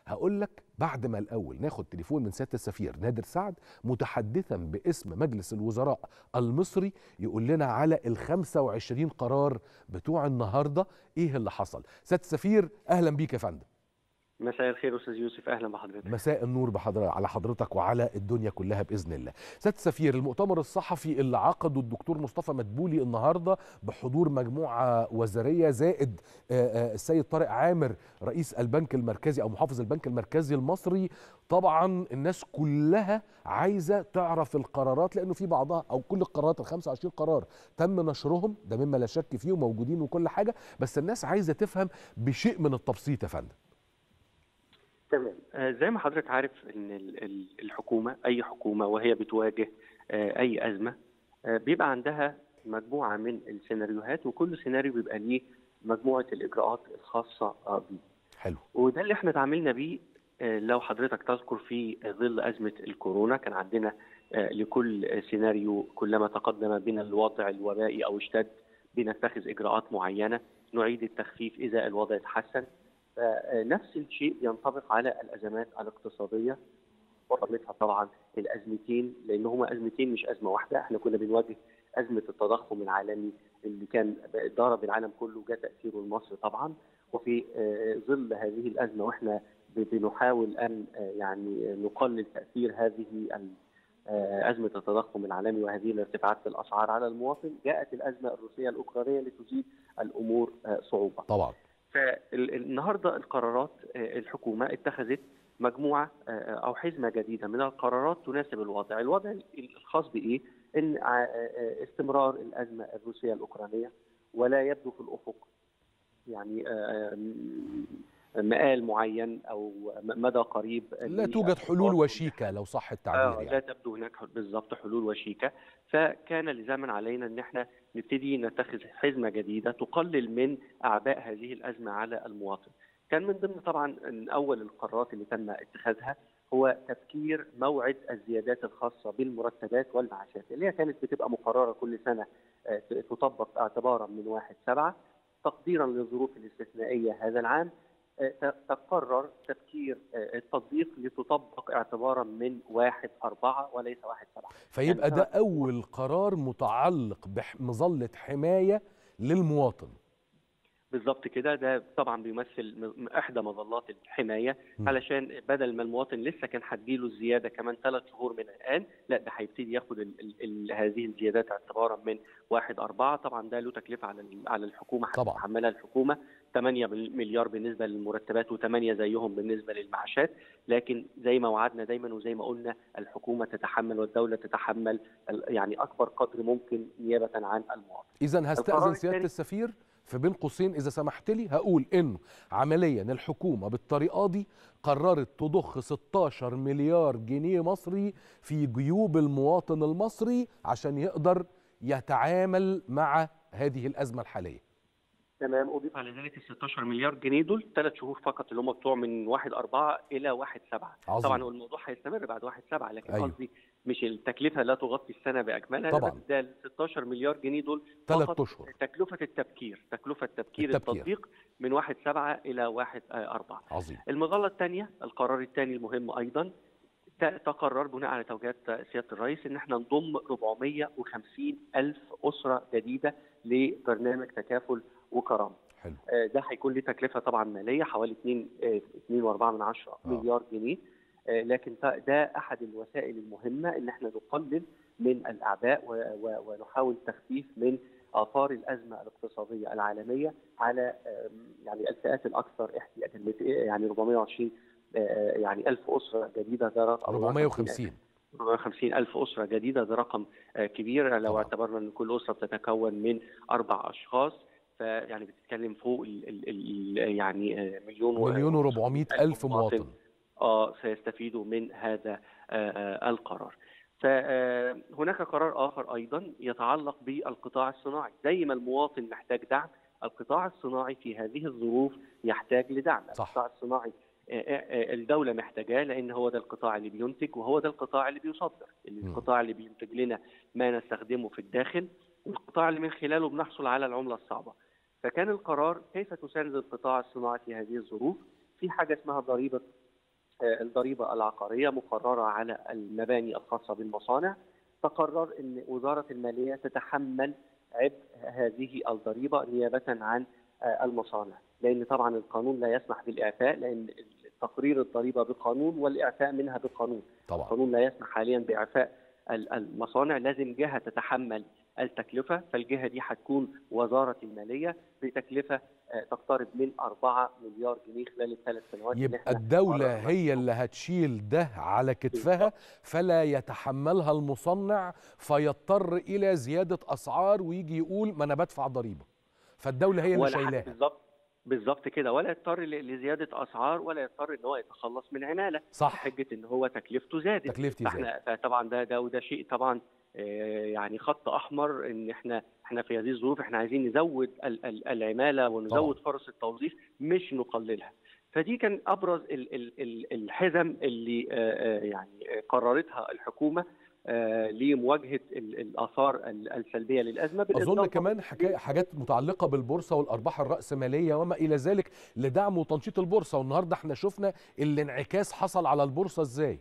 هقول لك بعد ما الاول ناخد تليفون من سياده السفير نادر سعد متحدثا باسم مجلس الوزراء المصري يقول لنا على ال 25 قرار بتوع النهارده ايه اللي حصل سياده السفير اهلا بيك يا فندم مساء الخير استاذ يوسف اهلا بحضرتك مساء النور بحضر على حضرتك وعلى الدنيا كلها باذن الله سياده السفير المؤتمر الصحفي اللي عقده الدكتور مصطفى مدبولي النهارده بحضور مجموعه وزاريه زائد السيد طارق عامر رئيس البنك المركزي او محافظ البنك المركزي المصري طبعا الناس كلها عايزه تعرف القرارات لانه في بعضها او كل القرارات ال 25 قرار تم نشرهم ده مما لا شك فيه وموجودين وكل حاجه بس الناس عايزه تفهم بشيء من التبسيط يا فندم تمام زي ما حضرتك عارف ان الحكومه اي حكومه وهي بتواجه اي ازمه بيبقى عندها مجموعه من السيناريوهات وكل سيناريو بيبقى ليه مجموعه الاجراءات الخاصه بيه. حلو. وده اللي احنا اتعاملنا بيه لو حضرتك تذكر في ظل ازمه الكورونا كان عندنا لكل سيناريو كلما تقدم بنا الوضع الوبائي او اشتد بنتخذ اجراءات معينه نعيد التخفيف اذا الوضع اتحسن نفس الشيء ينطبق على الازمات الاقتصاديه وقبلتها طبعا الازمتين لان هما ازمتين مش ازمه واحده احنا كنا بنواجه ازمه التضخم العالمي اللي كان ضرب العالم كله جاء تاثيره لمصر طبعا وفي ظل هذه الازمه واحنا بنحاول ان يعني نقلل تاثير هذه أزمة التضخم العالمي وهذه الارتفاعات في الأسعار على المواطن جاءت الأزمة الروسية الأوكرانية لتزيد الأمور صعوبة طبعا فالنهارده القرارات الحكومه اتخذت مجموعه او حزمه جديده من القرارات تناسب الوضع، الوضع الخاص بايه؟ ان استمرار الازمه الروسيه الاوكرانيه ولا يبدو في الافق يعني مآل معين او مدى قريب لا توجد حلول وشيكه لو صح التعبير آه يعني. لا تبدو هناك بالضبط حلول وشيكه فكان لزاما علينا ان احنا نبتدي نتخذ حزمه جديده تقلل من اعباء هذه الازمه على المواطن. كان من ضمن طبعا اول القرارات اللي تم اتخاذها هو تفكير موعد الزيادات الخاصه بالمرتبات والمعاشات اللي هي كانت بتبقى مقرره كل سنه تطبق اعتبارا من 1 7 تقديرا للظروف الاستثنائيه هذا العام تقرر تفكير التطبيق لتطبق اعتبارا من واحد أربعة وليس واحد سبعة فيبقى يعني ده أول قرار متعلق بمظلة حماية للمواطن بالظبط كده ده طبعا بيمثل احدى مظلات الحمايه م. علشان بدل ما المواطن لسه كان هتجيله الزياده كمان ثلاث شهور من الان لا ده هيبتدي ياخد ال ال ال هذه الزيادات اعتبارا من واحد أربعة طبعا ده له تكلفه على على الحكومه هتتحملها الحكومه 8 مليار بالنسبه للمرتبات و8 زيهم بالنسبه للمعاشات لكن زي ما وعدنا دايما وزي ما قلنا الحكومه تتحمل والدوله تتحمل يعني اكبر قدر ممكن نيابه عن المواطن اذا هستاذن سياده السفير في بين قوسين اذا سمحت لي هقول انه عمليا الحكومه بالطريقه دي قررت تضخ 16 مليار جنيه مصري في جيوب المواطن المصري عشان يقدر يتعامل مع هذه الازمه الحاليه تمام اضيف على ذلك ال 16 مليار جنيه دول ثلاث شهور فقط اللي هم بتوع من 1 4 الى 1 7 عظيم. طبعا الموضوع هيستمر بعد 1 7 لكن أيوه. قصدي مش التكلفه لا تغطي السنه باكملها طبعا بس ده ال 16 مليار جنيه دول ثلاث اشهر تكلفه التبكير تكلفه تبكير التطبيق من 1 7 الى 1 4 عظيم المظله الثانيه القرار الثاني المهم ايضا تقرر بناء على توجيهات سياده الرئيس ان احنا نضم 450 الف اسره جديده لبرنامج تكافل وكرامه حلو. ده هيكون له تكلفه طبعا ماليه حوالي 2 2.4 من 10 مليار جنيه لكن ده احد الوسائل المهمه ان احنا نقلل من الاعباء ونحاول تخفيف من اثار الازمه الاقتصاديه العالميه على يعني الفئات الاكثر احتياجا يعني 420 يعني ألف أسرة جديدة ده رقم 450 450 ألف أسرة جديدة ده رقم كبير لو اعتبرنا أن كل أسرة بتتكون من أربع أشخاص فيعني بتتكلم فوق ال ال ال يعني مليون مليون و400 ألف مواطن اه سيستفيدوا من هذا آه القرار. فهناك قرار آخر أيضا يتعلق بالقطاع الصناعي زي ما المواطن محتاج دعم القطاع الصناعي في هذه الظروف يحتاج لدعم صح. القطاع الصناعي الدولة محتاجاه لأن هو ده القطاع اللي بينتج وهو ده القطاع اللي بيصدر القطاع اللي بينتج لنا ما نستخدمه في الداخل والقطاع اللي من خلاله بنحصل على العملة الصعبة فكان القرار كيف تساند القطاع الصناعي في هذه الظروف في حاجة اسمها ضريبة الضريبه العقاريه مقرره على المباني الخاصه بالمصانع تقرر ان وزاره الماليه تتحمل عبء هذه الضريبه نيابه عن المصانع لان طبعا القانون لا يسمح بالاعفاء لان تقرير الضريبه بقانون والاعفاء منها بقانون طبعا القانون لا يسمح حاليا باعفاء المصانع لازم جهه تتحمل التكلفه فالجهه دي هتكون وزاره الماليه بتكلفه تقترب من 4 مليار جنيه خلال الثلاث سنوات يبقى الدولة هي اللي هتشيل ده على كتفها فلا يتحملها المصنع فيضطر إلى زيادة أسعار ويجي يقول ما أنا بدفع ضريبة فالدولة هي اللي شايلاها بالظبط بالظبط كده ولا يضطر لزياده اسعار ولا يضطر ان هو يتخلص من عماله صح حجه ان هو تكلفته زادت تكلفتي فاحنا فطبعا ده ده وده شيء طبعا يعني خط احمر ان احنا احنا في هذه الظروف احنا عايزين نزود العماله ونزود طبعا. فرص التوظيف مش نقللها فدي كان ابرز ال ال الحزم اللي يعني قررتها الحكومه لمواجهه الاثار السلبيه للازمه اظن كمان حكاية حاجات متعلقه بالبورصه والارباح الراسماليه وما الى ذلك لدعم وتنشيط البورصه والنهارده احنا شفنا الانعكاس حصل على البورصه ازاي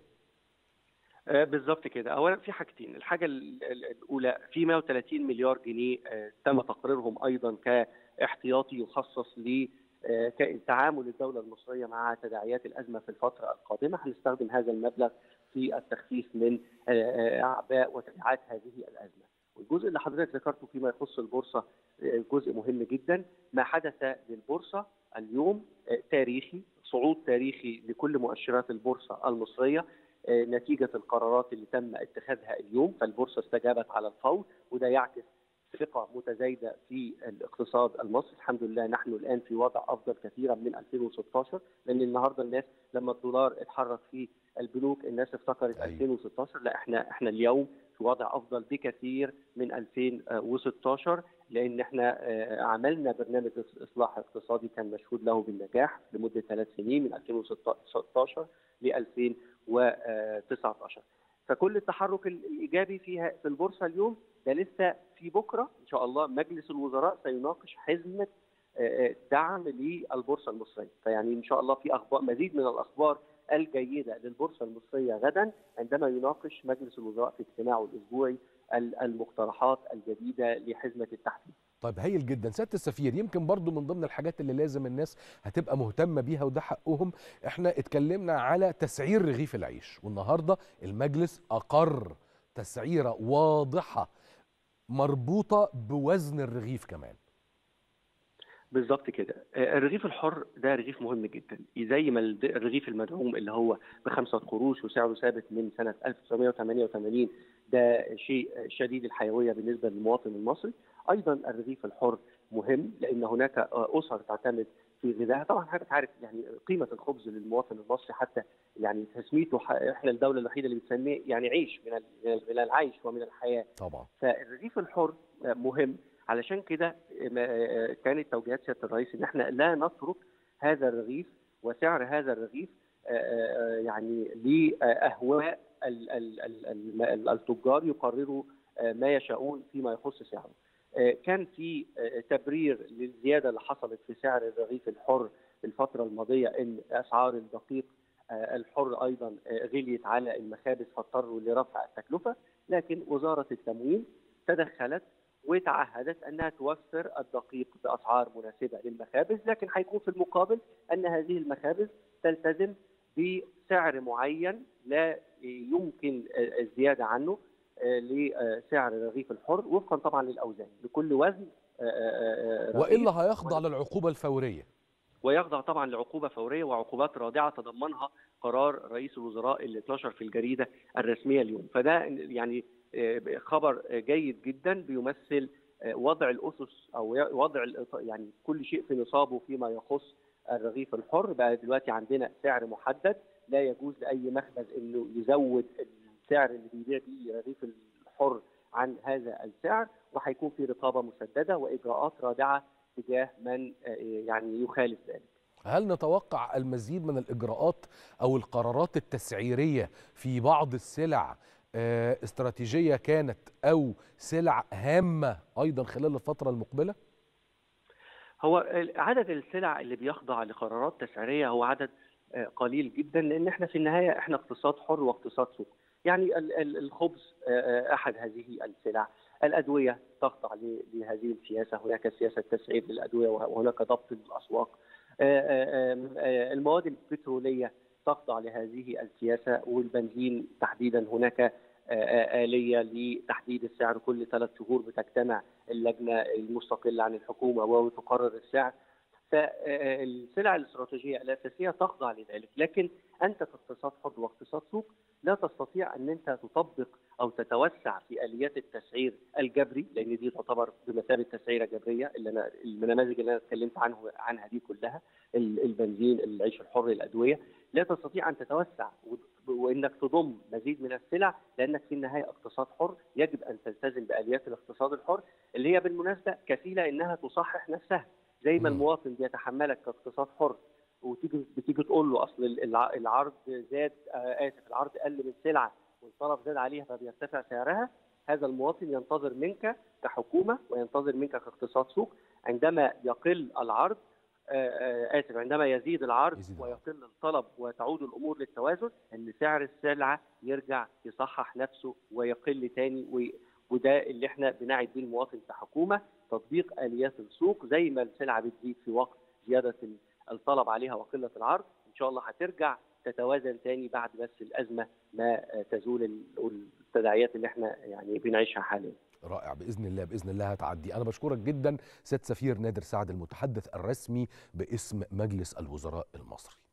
بالظبط كده اولا في حاجتين الحاجه الاولى في 130 مليار جنيه تم تقريرهم ايضا كاحتياطي يخصص ل تعامل الدوله المصريه مع تداعيات الازمه في الفتره القادمه هنستخدم هذا المبلغ في التخفيف من اعباء وتبعات هذه الازمه. والجزء اللي حضرتك ذكرته فيما يخص البورصه جزء مهم جدا، ما حدث للبورصه اليوم تاريخي، صعود تاريخي لكل مؤشرات البورصه المصريه نتيجه القرارات اللي تم اتخاذها اليوم، فالبورصه استجابت على الفور وده يعكس ثقة متزايدة في الاقتصاد المصري الحمد لله نحن الآن في وضع أفضل كثيرا من 2016 لأن النهاردة الناس لما الدولار اتحرك في البنوك الناس افتكرت أيوة. 2016 لا احنا احنا اليوم في وضع أفضل بكثير من 2016 لأن احنا عملنا برنامج إصلاح اقتصادي كان مشهود له بالنجاح لمدة ثلاث سنين من 2016 ل 2019 فكل التحرك الايجابي فيها في البورصه اليوم ده لسه في بكره ان شاء الله مجلس الوزراء سيناقش حزمه دعم للبورصه المصريه فيعني ان شاء الله في اخبار مزيد من الاخبار الجيده للبورصه المصريه غدا عندما يناقش مجلس الوزراء في اجتماعه الاسبوعي المقترحات الجديده لحزمه التحديث طيب هايل جدا سياده السفير يمكن برضو من ضمن الحاجات اللي لازم الناس هتبقى مهتمه بيها وده حقهم احنا اتكلمنا على تسعير رغيف العيش والنهارده المجلس اقر تسعيره واضحه مربوطه بوزن الرغيف كمان بالظبط كده الرغيف الحر ده رغيف مهم جدا زي ما الرغيف المدعوم اللي هو بخمسة قروش وسعره ثابت من سنة 1988 ده شيء شديد الحيوية بالنسبة للمواطن المصري أيضا الرغيف الحر مهم لأن هناك أسر تعتمد في غذائها طبعا حضرتك عارف يعني قيمة الخبز للمواطن المصري حتى يعني تسميته احنا الدولة الوحيدة اللي بتسميه يعني عيش من من العيش ومن الحياة طبعا فالرغيف الحر مهم علشان كده كانت توجيهات سياده الرئيس ان احنا لا نترك هذا الرغيف وسعر هذا الرغيف يعني لاهواء التجار يقرروا ما يشاءون فيما يخص سعره. كان في تبرير للزياده اللي حصلت في سعر الرغيف الحر في الفتره الماضيه ان اسعار الدقيق الحر ايضا غليت على المخابز فاضطروا لرفع التكلفه لكن وزاره التموين تدخلت وتعهدت انها توفر الدقيق باسعار مناسبه للمخابز لكن هيكون في المقابل ان هذه المخابز تلتزم بسعر معين لا يمكن الزياده عنه لسعر الرغيف الحر وفقا طبعا للاوزان لكل وزن والا هيخضع للعقوبه الفوريه ويخضع طبعا لعقوبه فوريه وعقوبات رادعه تضمنها قرار رئيس الوزراء اللي اتنشر في الجريده الرسميه اليوم فده يعني خبر جيد جدا بيمثل وضع الاسس او وضع يعني كل شيء في نصابه فيما يخص الرغيف الحر بقى دلوقتي عندنا سعر محدد لا يجوز لاي مخبز انه يزود السعر اللي بيبيع بيه الرغيف الحر عن هذا السعر وهيكون في رقابه مسدده واجراءات رادعه تجاه من يعني يخالف ذلك. هل نتوقع المزيد من الاجراءات او القرارات التسعيريه في بعض السلع استراتيجيه كانت او سلع هامه ايضا خلال الفتره المقبله؟ هو عدد السلع اللي بيخضع لقرارات تسعيريه هو عدد قليل جدا لان احنا في النهايه احنا اقتصاد حر واقتصاد سوق يعني الخبز احد هذه السلع الادويه تخضع لهذه السياسه هناك سياسه تسعير للادويه وهناك ضبط للاسواق المواد البتروليه تخضع لهذه السياسه والبنزين تحديدا هناك آلية لتحديد السعر كل ثلاث شهور بتجتمع اللجنة المستقلة عن الحكومة وتقرر السعر فالسلع الاستراتيجية الأساسية تخضع لذلك لكن أنت كاقتصاد حر واقتصاد سوق لا تستطيع أن أنت تطبق أو تتوسع في آليات التسعير الجبري لأن دي تعتبر بمثابة تسعيرة جبرية اللي أنا النماذج اللي أنا اتكلمت عنه عنها دي كلها البنزين العيش الحر الأدوية لا تستطيع أن تتوسع وانك تضم مزيد من السلع لانك في النهايه اقتصاد حر يجب ان تلتزم باليات الاقتصاد الحر اللي هي بالمناسبه كفيله انها تصحح نفسها زي ما المواطن بيتحملك كاقتصاد حر وتيجي بتيجي تقول له اصل العرض زاد آه اسف العرض قل من سلعه والطلب زاد عليها فبيرتفع سعرها هذا المواطن ينتظر منك كحكومه وينتظر منك كاقتصاد سوق عندما يقل العرض اسف عندما يزيد العرض يزيد ويقل الطلب وتعود الامور للتوازن ان سعر السلعه يرجع يصحح نفسه ويقل تاني وده اللي احنا بنعد بيه المواطن كحكومه تطبيق اليات السوق زي ما السلعه بتزيد في وقت زياده الطلب عليها وقله العرض ان شاء الله هترجع تتوازن تاني بعد بس الازمه ما تزول التداعيات اللي احنا يعني بنعيشها حاليا. رائع باذن الله باذن الله هتعدي انا بشكرك جدا سياده سفير نادر سعد المتحدث الرسمي باسم مجلس الوزراء المصري